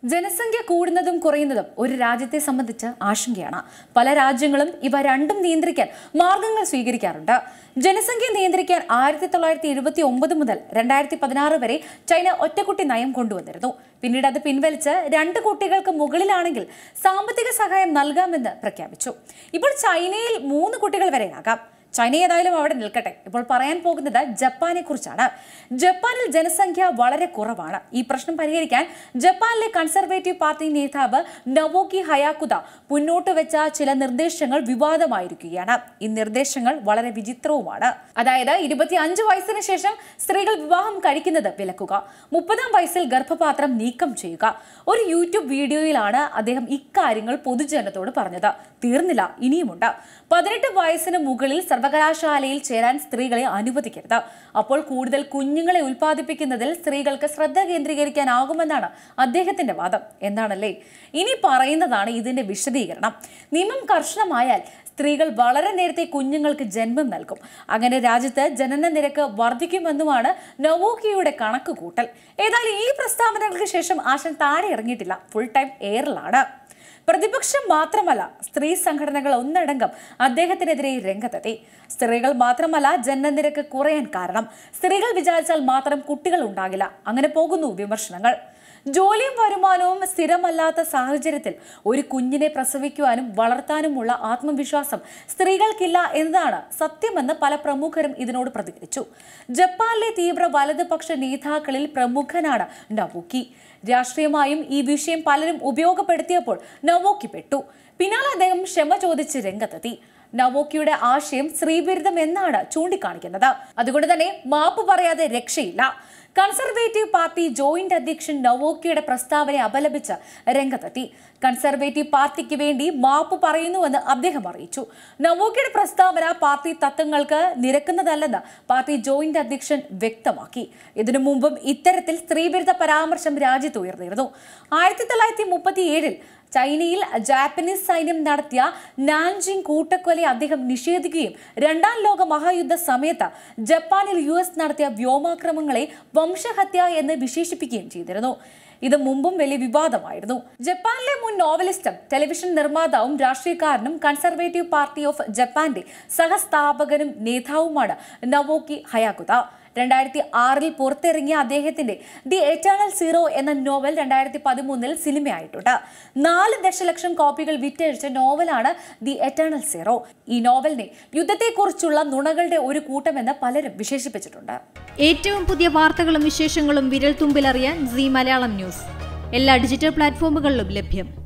ജനസംഖ്യ കൂടുന്നതും കുറയുന്നതും ഒരു രാജ്യത്തെ സംബന്ധിച്ച് ആശങ്കയാണ് പല രാജ്യങ്ങളും ഇവ രണ്ടും നിയന്ത്രിക്കാൻ മാർഗങ്ങൾ സ്വീകരിക്കാറുണ്ട് ജനസംഖ്യ നിയന്ത്രിക്കാൻ ആയിരത്തി തൊള്ളായിരത്തി എഴുപത്തി ഒമ്പത് മുതൽ രണ്ടായിരത്തി പതിനാറ് വരെ ചൈന ഒറ്റക്കുട്ടി നയം കൊണ്ടുവന്നിരുന്നു പിന്നീട് അത് പിൻവലിച്ച് രണ്ട് കുട്ടികൾക്ക് മുകളിലാണെങ്കിൽ സാമ്പത്തിക സഹായം നൽകാമെന്ന് പ്രഖ്യാപിച്ചു ഇപ്പോൾ ചൈനയിൽ മൂന്ന് കുട്ടികൾ വരെയാകാം ചൈന ഏതായാലും അവിടെ നിൽക്കട്ടെ ഇപ്പോൾ പറയാൻ പോകുന്നത് ജപ്പാനെ കുറിച്ചാണ് ജപ്പാനിൽ ജനസംഖ്യ വളരെ കുറവാണ് ഈ പ്രശ്നം പരിഹരിക്കാൻ ജപ്പാനിലെ കൺസർവേറ്റീവ് പാർട്ടി നേതാവ് നവോക്കി ഹയാക്കുത മുന്നോട്ട് വെച്ച ചില നിർദ്ദേശങ്ങൾ വിവാദമായിരിക്കുകയാണ് ഈ നിർദ്ദേശങ്ങൾ വളരെ വിചിത്രവുമാണ് അതായത് ഇരുപത്തി അഞ്ച് വയസ്സിന് ശേഷം സ്ത്രീകൾ വിവാഹം കഴിക്കുന്നത് വിലക്കുക മുപ്പതാം വയസ്സിൽ ഗർഭപാത്രം നീക്കം ചെയ്യുക ഒരു യൂട്യൂബ് വീഡിയോയിലാണ് അദ്ദേഹം ഇക്കാര്യങ്ങൾ പൊതുജനത്തോട് പറഞ്ഞത് തീർന്നില്ല ഇനിയുമുണ്ട് പതിനെട്ട് വയസ്സിന് മുകളിൽ സർവകലാശാലയിൽ ചേരാൻ സ്ത്രീകളെ അനുവദിക്കരുത് അപ്പോൾ കൂടുതൽ കുഞ്ഞുങ്ങളെ ഉൽപ്പാദിപ്പിക്കുന്നതിൽ സ്ത്രീകൾക്ക് ശ്രദ്ധ കേന്ദ്രീകരിക്കാനാകുമെന്നാണ് അദ്ദേഹത്തിന്റെ വാദം എന്താണല്ലേ ഇനി പറയുന്നതാണ് ഇതിന്റെ വിശദീകരണം നിയമം കർശനമായാൽ സ്ത്രീകൾ വളരെ നേരത്തെ കുഞ്ഞുങ്ങൾക്ക് ജന്മം നൽകും അങ്ങനെ രാജ്യത്ത് ജനന നിരക്ക് വർദ്ധിക്കുമെന്നുമാണ് നവോക്കിയുടെ കണക്ക് കൂട്ടൽ ഏതായാലും ഈ പ്രസ്താവനകൾക്ക് ശേഷം ആശൻ താഴെ ഇറങ്ങിയിട്ടില്ല ഫുൾ ടൈം എയറിലാണ് പ്രതിപക്ഷം മാത്രമല്ല സ്ത്രീ സംഘടനകൾ ഒന്നടങ്കം അദ്ദേഹത്തിനെതിരെ രംഗത്തെത്തി സ്ത്രീകൾ മാത്രമല്ല ജനനനിരക്ക് കുറയാൻ കാരണം സ്ത്രീകൾ വിചാരിച്ചാൽ മാത്രം കുട്ടികൾ ഉണ്ടാകില്ല അങ്ങനെ പോകുന്നു വിമർശനങ്ങൾ ജോലിയും വരുമാനവും സ്ഥിരമല്ലാത്ത സാഹചര്യത്തിൽ ഒരു കുഞ്ഞിനെ പ്രസവിക്കുവാനും വളർത്താനുമുള്ള ആത്മവിശ്വാസം സ്ത്രീകൾക്കില്ല എന്നതാണ് സത്യമെന്ന് പല പ്രമുഖരും ഇതിനോട് പ്രതികരിച്ചു ജപ്പാനിലെ തീവ്ര വലതുപക്ഷ നേതാക്കളിൽ പ്രമുഖനാണ് നവൂക്കി രാഷ്ട്രീയമായും ഈ വിഷയം പലരും ഉപയോഗപ്പെടുത്തിയപ്പോൾ നവോക്കി പെട്ടു പിന്നാലെ അദ്ദേഹം ക്ഷമ ചോദിച്ച് രംഗത്തെത്തി നവോക്കിയുടെ ആശയം സ്ത്രീവിരുദ്ധം എന്നാണ് ചൂണ്ടിക്കാണിക്കുന്നത് അതുകൊണ്ട് തന്നെ മാപ്പ് പറയാതെ രക്ഷയില്ല കൺസർവേറ്റീവ് പാർട്ടി ജോയിന്റ് അധ്യക്ഷൻ നവോക്കിയുടെ പ്രസ്താവനയെ അപലപിച്ച് രംഗത്തെത്തി കൺസർവേറ്റീവ് പാർട്ടിക്ക് വേണ്ടി മാപ്പ് പറയുന്നുവെന്ന് അദ്ദേഹം അറിയിച്ചു നവോക്കിയുടെ പ്രസ്താവന പാർട്ടി തത്വങ്ങൾക്ക് നിരക്കുന്നതല്ലെന്ന് പാർട്ടി ജോയിന്റ് അധ്യക്ഷൻ വ്യക്തമാക്കി ഇതിനു മുമ്പും ഇത്തരത്തിൽ സ്ത്രീവിരുദ്ധ പരാമർശം രാജ്യത്ത് ഉയർന്നിരുന്നു ആയിരത്തി തൊള്ളായിരത്തി മുപ്പത്തിയേഴിൽ ചൈനയിൽ ജാപ്പനീസ് സൈന്യം നടത്തിയ നാൻജിങ് കൂട്ടക്കൊല അദ്ദേഹം നിഷേധിക്കുകയും രണ്ടാം ലോക മഹായുദ്ധ സമയത്ത് ജപ്പാനിൽ യു എസ് നടത്തിയ വ്യോമാക്രമങ്ങളെ വംശഹത്യ എന്ന് വിശേഷിപ്പിക്കുകയും ചെയ്തിരുന്നു ഇത് മുമ്പും വലിയ വിവാദമായിരുന്നു ജപ്പാനിലെ മുൻ നോവലിസ്റ്റും ടെലിവിഷൻ നിർമ്മാതാവും രാഷ്ട്രീയക്കാരനും കൺസർവേറ്റീവ് പാർട്ടി ഓഫ് ജപ്പാന്റെ സഹസ്ഥാപകനും നേതാവുമാണ് നവോക്കി ഹയാകുത രണ്ടായിരത്തി ആറിൽ പുറത്തിറങ്ങിയ അദ്ദേഹത്തിന്റെ ദി എറ്റേണൽ സീറോ എന്ന നോവൽ രണ്ടായിരത്തി പതിമൂന്നിൽ സിനിമയായിട്ടുണ്ട് നാല് ദശലക്ഷം കോപ്പികൾ വിറ്റഴിച്ച നോവലാണ് ദി എറ്റേണൽ സീറോ ഈ നോവലിനെ യുദ്ധത്തെക്കുറിച്ചുള്ള നുണകളുടെ ഒരു കൂട്ടമെന്ന് പലരും വിശേഷിപ്പിച്ചിട്ടുണ്ട് ഏറ്റവും പുതിയ വാർത്തകളും വിശേഷങ്ങളും വിരൽ തുമ്പിലറിയാൻ സി മലയാളം ന്യൂസ് എല്ലാ ഡിജിറ്റൽ പ്ലാറ്റ്ഫോമുകളിലും ലഭ്യം